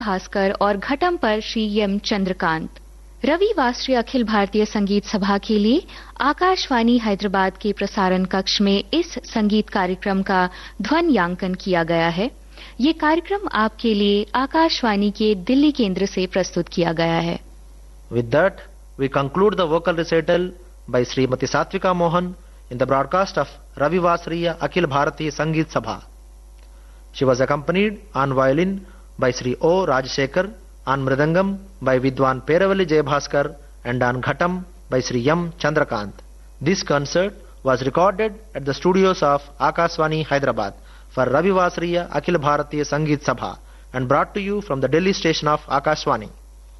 भास्कर और घटम पर श्री एम चंद्रकांत रविवार श्री अखिल भारतीय संगीत सभा के लिए आकाशवाणी हैदराबाद के प्रसारण कक्ष में इस संगीत कार्यक्रम का ध्वनियांकन किया गया है ये कार्यक्रम आपके लिए आकाशवाणी के दिल्ली केंद्र से प्रस्तुत किया गया है With that, we conclude the vocal recital by Srimati Satvika Mohan in the broadcast of Ravi Vasriya Akhil Bharatiya Sangeet Sabha. She was accompanied on violin by Sri O. Rajshekar, on mridangam by Vidwan Peravalli Jayabhaskar and on ghatam by Sri M. Chandrakant. This concert was recorded at the studios of Akaswani Hyderabad for Ravi Vasriya Akhil Bharatiya Sangeet Sabha and brought to you from the Delhi station of Akaswani.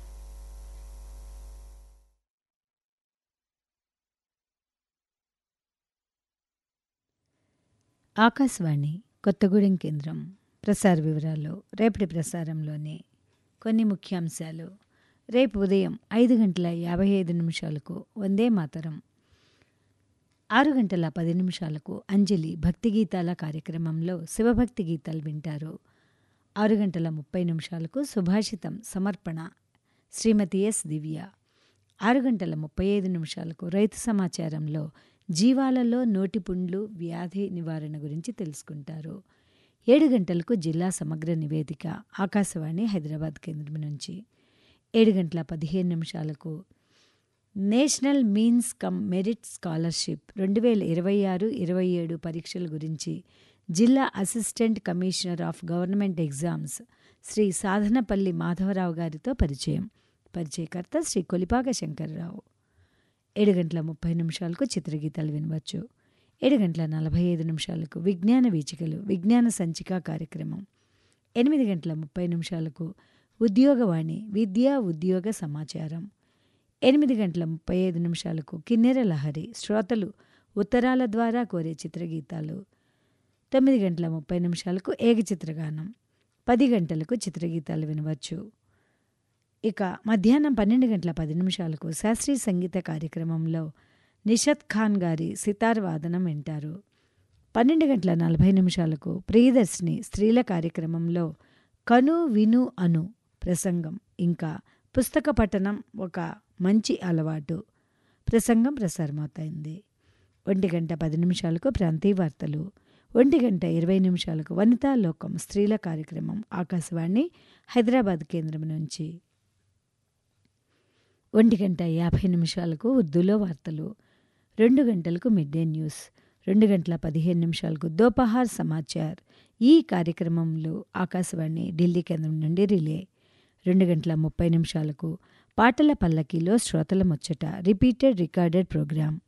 Akashvani Kothagudem కేంద్రం ప్రసార వివరాలు రేపటి ప్రసారంలోని కొన్ని ముఖ్యాంశాలు రేపు ఉదయం ఐదు గంటల యాభై ఐదు నిమిషాలకు వందే మాతరం ఆరు గంటల పది నిమిషాలకు అంజలి భక్తి గీతాల కార్యక్రమంలో శివభక్తి గీతాలు వింటారు ఆరు గంటల ముప్పై నిమిషాలకు సుభాషితం సమర్పణ శ్రీమతి ఎస్ దివ్య ఆరు గంటల ముప్పై ఐదు నిమిషాలకు రైతు సమాచారంలో జీవాలలో నోటిపుండ్లు వ్యాధి నివారణ గురించి తెలుసుకుంటారు ఏడు గంటలకు జిల్లా సమగ్ర నివేదిక ఆకాశవాణి హైదరాబాద్ కేంద్రం నుంచి ఏడు గంటల పదిహేను నిమిషాలకు national means cum merit scholarship రెండు వేల ఇరవై ఆరు ఇరవై ఏడు పరీక్షల గురించి జిల్లా assistant commissioner of government exams Shri Sadhanapalli Madhavarao గారితో పరిచయం పరిచయకర్త శ్రీ కొలిపాక శంకర్రావు ఏడు గంటల ముప్పై నిమిషాలకు చిత్రగీతాలు వినవచ్చు ఏడు గంటల నలభై ఐదు నిమిషాలకు విజ్ఞాన వీచికలు విజ్ఞాన సంచిక కార్యక్రమం ఎనిమిది గంటల ముప్పై నిమిషాలకు ఉద్యోగవాణి విద్యా ఉద్యోగ సమాచారం ఎనిమిది గంటల ముప్పై ఐదు నిమిషాలకు కిన్నెర లహరి శ్రోతలు ఉత్తరాల ద్వారా కోరే చిత్రగీతాలు తొమ్మిది గంటల ముప్పై నిమిషాలకు ఏకచిత్రగానం పది గంటలకు చిత్రగీతాలు వినవచ్చు ఇక మధ్యాహ్నం పన్నెండు గంటల పది నిమిషాలకు శాస్త్రీయ సంగీత కార్యక్రమంలో నిషత్ ఖాన్ గారి సితార్ వాదనం వింటారు పన్నెండు గంటల నలభై నిమిషాలకు ప్రియదర్శిని స్త్రీల కార్యక్రమంలో కను విను అను ప్రసంగం ఇంకా పుస్తక పఠనం ఒక మంచి అలవాటు ప్రసంగం ప్రసారమవుతోంది ఒంటి గంట పది నిమిషాలకు ప్రాంతీయ వార్తలు ఒంటి గంట ఇరవై నిమిషాలకు వనితా లోకం స్త్రీల కార్యక్రమం ఆకాశవాణి హైదరాబాద్ కేంద్రం నుంచి ఒంటి గంట యాభై నిమిషాలకు ఉర్దూలో వార్తలు రెండు గంటలకు మిడ్ డే న్యూస్ రెండు గంటల పదిహేను నిమిషాలకు దోపహార్ సమాచార్ ఈ కార్యక్రమంలో ఆకాశవాణి ఢిల్లీ కేంద్రం నుండి రిలే రెండు గంటల ముప్పై నిమిషాలకు పాటల పల్లకీలో శ్రోతల ముచ్చట రిపీటెడ్ రికార్డెడ్ ప్రోగ్రాం